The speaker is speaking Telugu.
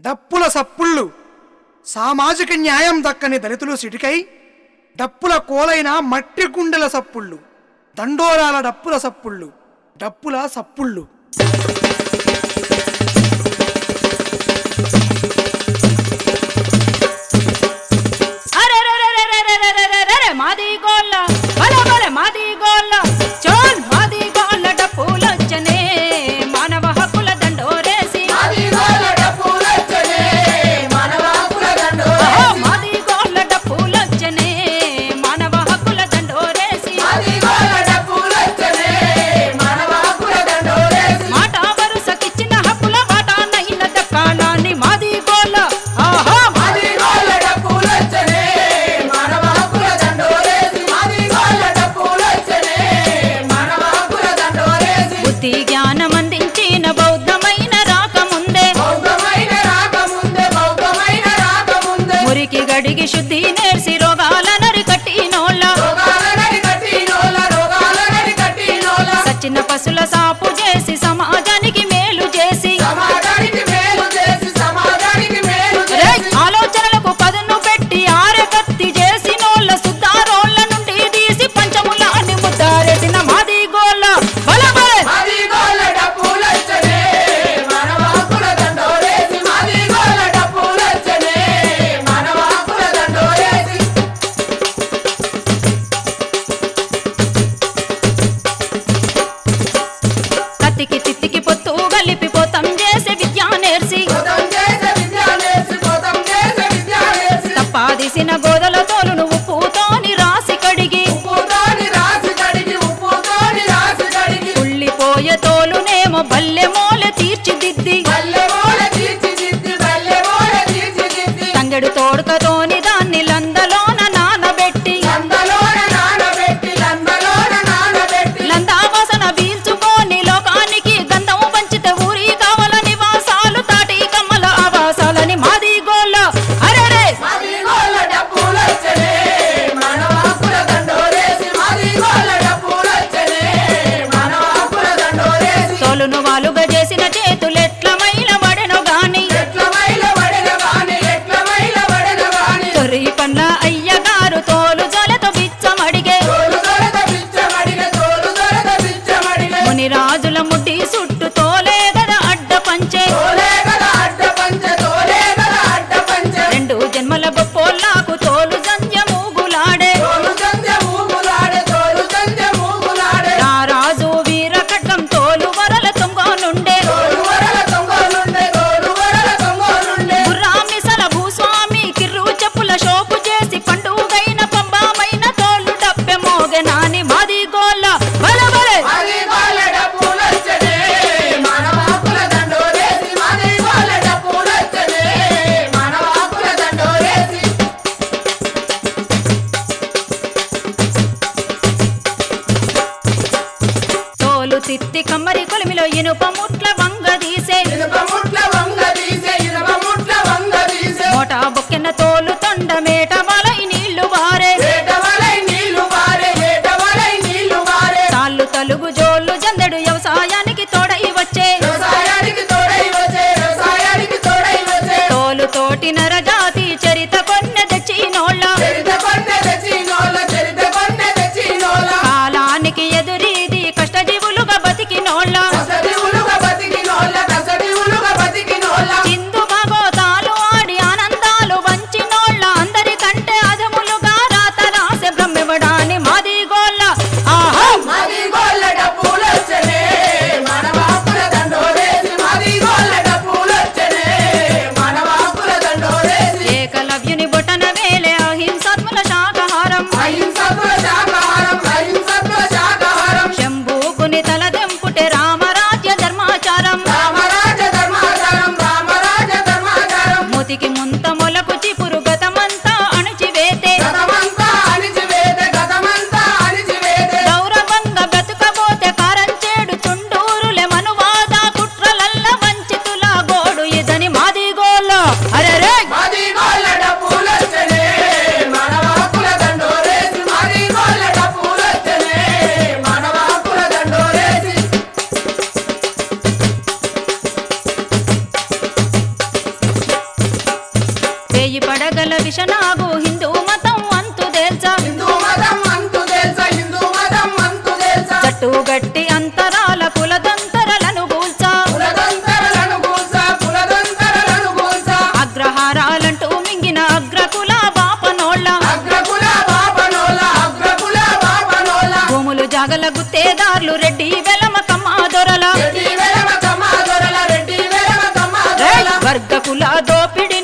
డప్పుల సప్పుళ్ళు సామాజిక న్యాయం దక్కని దళితులు సిటికై డప్పుల కోలైన మట్టి గుండెల సప్పుళ్ళు దండోరాల డప్పుల సప్పుళ్ళు డప్పుల సప్పుళ్ళు అరెరెరెరెరెరెరెరెరెరె, మాది గోళ్ళ బల బల మాది గోళ్ళ చోన్ మాది గోళ్ళ డప్పులొచ్చనే మానవ హక్కుల దండోరేసి అహో, మాది గోళ్ళ డప్పులొచ్చనే మానవ హక్కుల దండోరేసి మాట వరుసకిచ్చిన హక్కుల వాటానైన దక్కాలని మాది గోళ్ళ ఆహా బుద్ధి జ్ఞానం అందించిన బౌద్ధమైన రాకముందే మురికి గడిగి శుద్ధి నేర్సి రోగాల నరికట్టినోళ్ళ సచిన పశుల సాపు చేసి సమాజానికి మేలు చేసి సమాజానికి మేలు చేసి సమాజానికి మేలు రేయ్, చేసి ఆలోచనలకు పదును పెట్టి ఆరకత్తి చేసినోళ్ళ సుద్దారోళ్ళ నుండి తీసి పంచములాన్ని ముద్దారేసిన మాది గోళ్ళ బల బల మాది గోల డప్పులొచ్చనే మనవాకుల దండోరేసి మాది గోల డప్పులొచ్చనే మనవాకుల దండోరేసి కత్తికి తిత్తికి పొత్తు కలిపి పోతం చేసే విద్యా నేర్సి పోతం చేసే విద్యాలేసి పోతం చేసే విద్యాలేసి తప్పాదిసిన గోదల తోలును ఉప్పుతోని రాసి కడిగి ఉప్పుతోని రాసి కడిగి ఉప్పుతోని రాసి కడిగి ఉల్లిపోయే తోలునేమో బల్లె మోలె తీర్చిదిద్ది బల్లె మోల తీర్చిదిద్ది బల్లె మోల తీర్చిదిద్ది తంగెడు తోడుకతోని దాన్ని లందలోన నానబెట్టి లందలోన నానబెట్టి లందలోన నానబెట్టి లందావాసన పీల్చుకొని లోకానికి గంధం పంచితే ఊరి కావల నివాసాలు తాటి కమ్మల ఆవాసాలని మాది గోళ్ళ అరెరే మాది గోల డప్పులొచ్చనే మనవాకుల దండోరేసి మాది గోల డప్పులొచ్చనే మనవాకుల దండోరేసి తోలును వాలుగా చేసిన చేతులెట్ల మైల పడెను గాని ఎట్ల మైల వడెన వాణి ఎట్ల మైల వడెన వాణి తొరి పండ్ల అయ్యగారు తోలు జలతో బిచ్చమడిగే తోలు దొరద బిచ్చమడిగ తోలు దొరద బిచ్చమడిగ ముని రాజుల ముట్టి సుట్టు తోలే గద అడ్డ పంచే తోలే గల అడ్డ పంచ తోలే గల అడ్డ పంచ రెండు జన్మల గొప్పోళ్ళకు తోలు జంజ మూగులాడే తోలు సంజ మూగులాడే తోలు సంజ మూగులాడే నా రాజు వీర ఖడ్గం తోలు వరల తొంగనుండే తోలు వరల తొంగోలుండే తోలు వరల తొంగోలుండే గుర్రామిసల భూస్వామి కిర్రు చెప్పుల షోపు చేసి పండుగైన పంబామైన తోలు డబ్బె మోగె నాని మాది గోళ్ళ బలబలే మాది గోల డప్పులొచ్చనే మనవాకుల దండోరేసి మాది గోల డప్పులొచ్చనే మనవాకుల దండోరేసి తోలు తిత్తి కమ్మరి కొలిమిలో ఇనుప ముట్ల వంగ తీసే ఇనుప ముట్ల వంగ తీసే ఇనుప ముట్ల వంగ తీసే మోటా బొక్కెన తోలు తొండ మేట వలై నీళ్లు వారే ఏటవలై నీళ్లు వారే ఏటవలై నీళ్లు వారే తాళ్ళు తలుగు జోళ్ళు జందెడు వ్యవసాయానికి తోడై వచ్చే వ్యవసాయానికి తోడై వచ్చే వ్యవసాయానికి తోడై వచ్చే తోలు తోటి నరజాతి చరిత కొన్నె తెచ్చినోళ్ళ చరిత కొన్నె తెచ్చినోళ్ళ చరిత కొన్నె తెచ్చినోళ్ళ కాలానికి ఎదురీది కష్టజీవులుగా బతికినోళ్ళ కసడివులుగా బతికినోళ్ళ కసడివులుగా బతికినోళ్ళ చిందు భగోతాలు ఆడి ఆనందాలు వంచినోళ్ళ అందరికంటే అధములుగా రాత రాసే బ్రహ్మివడాని మాది గోళ్ళ ఆహా మాది గోళ్ళ డప్పులొచ్చనే మనవాకుల దండోరేసి మాది గోళ్ళ డప్పులొచ్చనే మనవాకుల దండోరేసి విషనాగు హిందూ మతం అంతు తేల్చా హిందూ మతం అంతు తెలుసా హిందూ మతం అంతు తెలుసా జట్టు గట్టి అంతరాల కులదంతరలను కూల్చా పులదంతరలను కూల్చా పులదంతరలను కూల్చా అగ్రహారాలంటూ మింగిన అగ్రకుల బాపనోళ్ళ అగ్రకుల బాపనోల అగ్రకుల బాపనోల భూములు జాగల గుత్తేదార్లు రెడ్డి వెలమ కమ్మా దొరల రెడ్డి వెలమ కమ్మ దొరల రెడ్డి వెలమ కమ్మ రేయ్! దొరల వర్గకుల దోపిడి